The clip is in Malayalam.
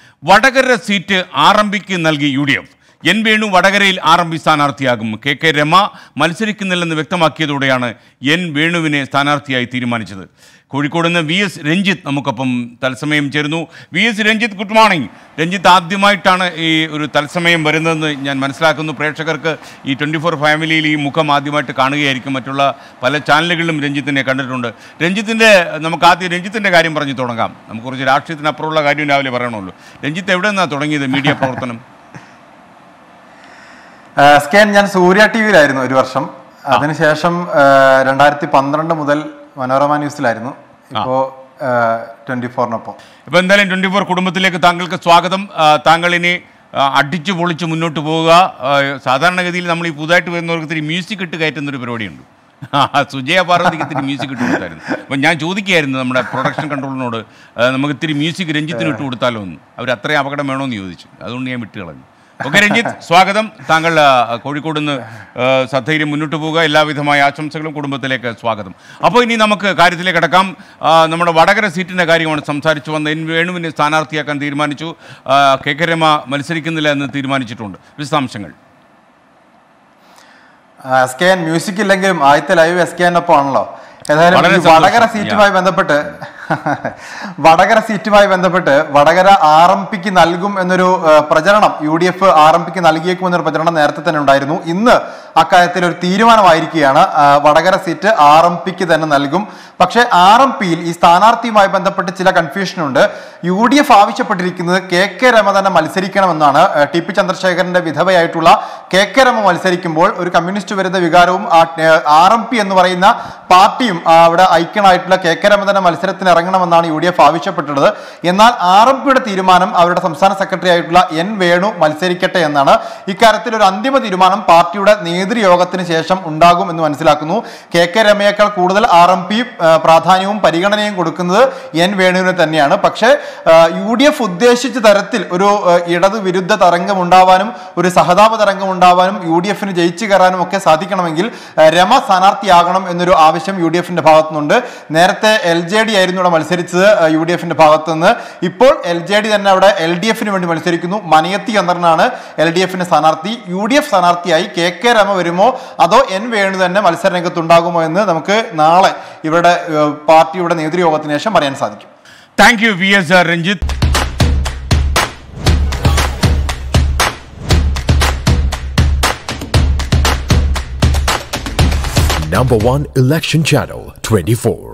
വടകര സീറ്റ് ആർ എം പിക്ക് നൽകി U D F N Venu വടകരയിൽ ആർ എം പി സ്ഥാനാർത്ഥിയാകും കെ കെ രമ മത്സരിക്കുന്നില്ലെന്ന് വ്യക്തമാക്കിയതോടെയാണ് എൻ വേണുവിനെ സ്ഥാനാർത്ഥിയായി തീരുമാനിച്ചത് കോഴിക്കോട് നിന്ന് വി എസ് രഞ്ജിത്ത് നമുക്കൊപ്പം തത്സമയം ചേരുന്നു V S Ranjith good morning Ranjith ആദ്യമായിട്ടാണ് ഈ ഒരു തത്സമയം വരുന്നതെന്ന് ഞാൻ മനസ്സിലാക്കുന്നു പ്രേക്ഷകർക്ക് ഈ ട്വൻറ്റി ഫോർ ഫാമിലിയിൽ ഈ മുഖം ആദ്യമായിട്ട് കാണുകയായിരിക്കും മറ്റുള്ള പല ചാനലുകളിലും രഞ്ജിത്തിനെ കണ്ടിട്ടുണ്ട് രഞ്ജിത്തിൻ്റെ നമുക്ക് ആദ്യം രഞ്ജിത്തിൻ്റെ കാര്യം പറഞ്ഞു തുടങ്ങാം നമുക്ക് കുറച്ച് രാഷ്ട്രീയത്തിനപ്പുറമുള്ള കാര്യം രാവിലെ പറയണമല്ലോ രഞ്ജിത്ത് എവിടെ നിന്നാണ് തുടങ്ങിയത് മീഡിയ പ്രവർത്തനം സ്കാൻ ഞാൻ സൂര്യ ടി വിയിലായിരുന്നു ഒരു വർഷം അതിനുശേഷം രണ്ടായിരത്തി പന്ത്രണ്ട് മുതൽ മനോരമ ന്യൂസിലായിരുന്നു ഇപ്പോ ട്വന്റി ഫോറിനൊപ്പം ഇപ്പോൾ എന്തായാലും ട്വൻറ്റി ഫോർ കുടുംബത്തിലേക്ക് താങ്കൾക്ക് സ്വാഗതം ആ, താങ്കൾ ഇനി ആ, അടിച്ചു പൊളിച്ച് മുന്നോട്ട് പോവുക ആ, സാധാരണഗതിയിൽ നമ്മൾ ഈ പുതുതായിട്ട് വരുന്നവർക്ക് ഇത്തിരി മ്യൂസിക് ഇട്ട് കയറ്റുന്ന ഒരു പരിപാടിയുണ്ട് ആ, സുജയ പാർവതിക്ക് ഇത്തിരി മ്യൂസിക് ഇട്ട് കൊടുത്തായിരുന്നു അപ്പം ഞാൻ ചോദിക്കുകയായിരുന്നു നമ്മുടെ പ്രൊഡക്ഷൻ കൺട്രോളിനോട് ആ, നമുക്ക് ഇത്തിരി മ്യൂസിക് രഞ്ജിത്തിന് ഇട്ട് കൊടുത്താലോ എന്ന് അവർ അത്രയും അപകടം വേണമെന്ന് ചോദിച്ചു അതുകൊണ്ട് ഞാൻ വിട്ട് കളഞ്ഞു ഓക്കെ രഞ്ജിത്ത് സ്വാഗതം താങ്കൾ ആ, കോഴിക്കോട് നിന്ന് ആ, സധൈര്യം മുന്നോട്ട് പോവുക എല്ലാവിധമായ ആശംസകളും കുടുംബത്തിലേക്ക് സ്വാഗതം അപ്പോൾ ഇനി നമുക്ക് കാര്യത്തിലേക്ക് കിടക്കാം ആ, നമ്മുടെ വടകര സീറ്റിൻ്റെ കാര്യമാണ് സംസാരിച്ചു വന്ന എൻ വേണുവിനെ സ്ഥാനാർത്ഥിയാക്കാൻ തീരുമാനിച്ചു ആ, കെ കെ രമ മത്സരിക്കുന്നില്ല എന്ന് തീരുമാനിച്ചിട്ടുണ്ട് വിശദാംശങ്ങൾ സ്കാൻ മ്യൂസിക് ഇല്ലെങ്കിലും ആദ്യത്തെ ലൈവ് എസ് കെനൊപ്പം ആണല്ലോ ഏതായാലും വളരെ ഈ വടകര സന്തോഷം. സീറ്റുമായി ബന്ധപ്പെട്ട് വടകര സീറ്റുമായി ബന്ധപ്പെട്ട് വടകര ആർ എം പിക്ക് നൽകും എന്നൊരു ആ, പ്രചരണം U D F R M പിക്ക് നൽകിയേക്കുമെന്നൊരു പ്രചരണം നേരത്തെ തന്നെ ഉണ്ടായിരുന്നു ഇന്ന് അക്കാര്യത്തിൽ ഒരു തീരുമാനമായിരിക്കുകയാണ് ആ, വടകര സീറ്റ് ആർ എം പിക്ക് തന്നെ നൽകും പക്ഷേ ആർ എം പിയിൽ ഈ സ്ഥാനാർത്ഥിയുമായി ബന്ധപ്പെട്ട് ചില കൺഫ്യൂഷൻ ഉണ്ട് യു ഡി എഫ് ആവശ്യപ്പെട്ടിരിക്കുന്നത് കെ കെ രമ തന്നെ മത്സരിക്കണമെന്നാണ് ആ, ടി പി ചന്ദ്രശേഖരന്റെ വിധവയായിട്ടുള്ള കെ കെ രമ മത്സരിക്കുമ്പോൾ ഒരു കമ്മ്യൂണിസ്റ്റ് വിരുദ്ധ വികാരവും ആർ എം പി എന്ന് പറയുന്ന പാർട്ടിയും ആ, അവിടെ ഐക്യനായിട്ടുള്ള കെ കെ രമ തന്നെ മത്സരത്തിന് ഇറങ്ങണമെന്നാണ് യു ഡി എഫ് ആവശ്യപ്പെട്ടത് എന്നാൽ ആർ എം പിയുടെ തീരുമാനം അവരുടെ സംസ്ഥാന സെക്രട്ടറി ആയിട്ടുള്ള എൻ വേണു മത്സരിക്കട്ടെ എന്നാണ് ഇക്കാര്യത്തിൽ ഒരു അന്തിമ തീരുമാനം പാർട്ടിയുടെ നേതൃയോഗത്തിന് ശേഷം ഉണ്ടാകും എന്ന് മനസ്സിലാക്കുന്നു കെ കെ രമയേക്കാൾ കൂടുതൽ ആർ എം പി പ്രാധാന്യവും പരിഗണനയും കൊടുക്കുന്നത് എൻ വേണുവിന് തന്നെയാണ് പക്ഷേ യു ഡി എഫ് ഉദ്ദേശിച്ച തരത്തിൽ ഒരു ആ, ഇടത് വിരുദ്ധ തരംഗം ഉണ്ടാവാനും ഒരു സഹതാപ തരംഗം ഉണ്ടാവാനും യു ഡി എഫിന് ജയിച്ചു കയറാനും ഒക്കെ സാധിക്കണമെങ്കിൽ ആ, രമ സ്ഥാനാർത്ഥിയാകണം എന്നൊരു ആവശ്യം യു ഡി എഫിന്റെ ഭാഗത്തുനിന്നുണ്ട് നേരത്തെ എൽ ജെ ഡി ആയിരുന്നു ഇവിടെ മത്സരിച്ചത് യു ഡി എഫിന്റെ ഭാഗത്തു നിന്ന് ഇപ്പോൾ എൽ ജെ ഡി തന്നെ അവിടെ എൽ ഡി എഫിന് വേണ്ടി മത്സരിക്കുന്നു മനയത്തി ചന്ദ്രനാണ് എൽ ഡി എഫിന്റെ സ്ഥാനാർത്ഥി യു ഡി എഫ് സ്ഥാനാർത്ഥിയായി കെ കെ രമ വരുമോ അതോ എൻ വേണു തന്നെ മത്സര രംഗത്തുണ്ടാകുമോ എന്ന് നമുക്ക് നാളെ ഇവരുടെ ഏഹ്, പാർട്ടിയുടെ നേതൃയോഗത്തിന് ശേഷം പറയാൻ സാധിക്കും thank you V S Ranjith Number one election channel 24.